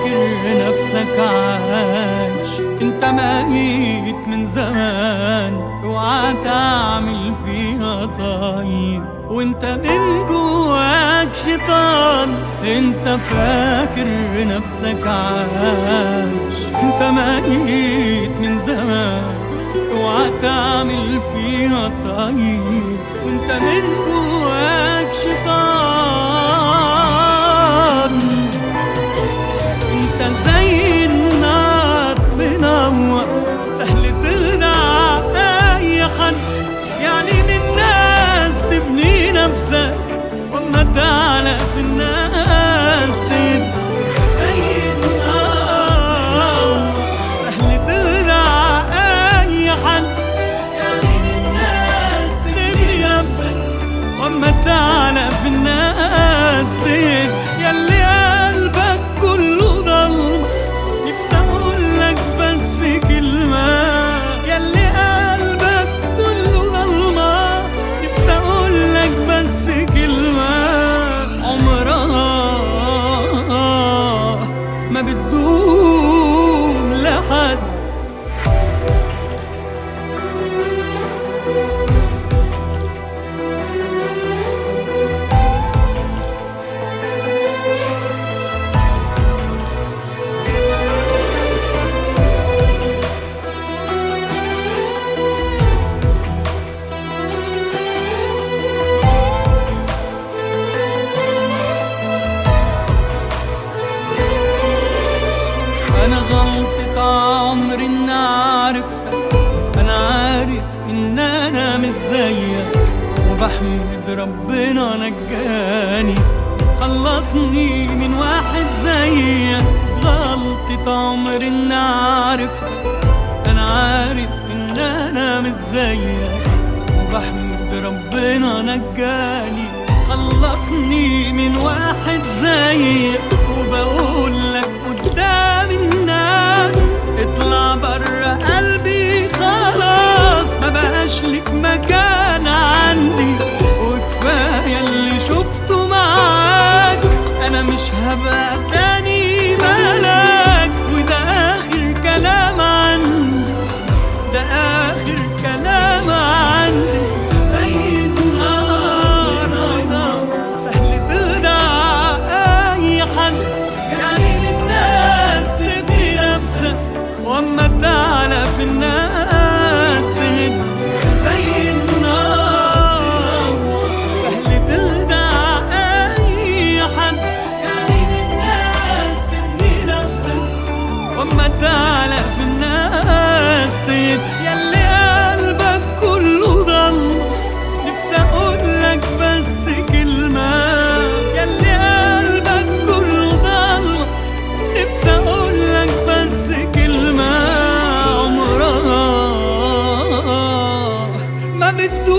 فاكر نفسك عايش انت ميت من زمان اوعى تعمل فيها طيب وانت من جواك شيطان انت فاكر نفسك عايش انت ميت من زمان اوعى تعمل فيها طيب وانت من جواك شيطان انت زي النار منور سهل تخدع اي حد يعني من الناس تبني نفسك واما تعلى في الناس تد زي النار سهل تخدع اي حد يعني من الناس تبني نفسك واما تعلى في الناس ديت ياللي قلبك كله ضلمة نفسي اقول لك بس كلمة ياللي قلبك كله ضلمة نفسي اقول لك بس كلمة عمرها ما بتدوم لحد انا غلطة عمري ان عرفتك انا عارف ان انا مش زيك وبحمد ربنا نجاني خلصني من واحد زيك غلطة عمري ان عرفتك انا عارف ان انا مش زيك وبحمد ربنا نجاني خلصني من واحد زيك وبقول لك قدام الناس اطلع برا قلبي خلاص ما بقاش لك مكان عندي وكفايه اللي شفته معاك انا مش هبقى تاني ملاك وده اخر كلام عندي ده آخر كلام عندي زي النار سهل تخدع أي حد يعني من الناس تبني نفسك وأما تعلى في الناس تهد زي النار سهل تخدع أي حد يعني من الناس تبني نفسك واما تعلى في الناس تيت ياللي قلبك كله ضل نفسي اقول لك بس كلمة ياللي قلبك كله ضل نفسي اقول لك بس كلمة عمرها ما بتدوم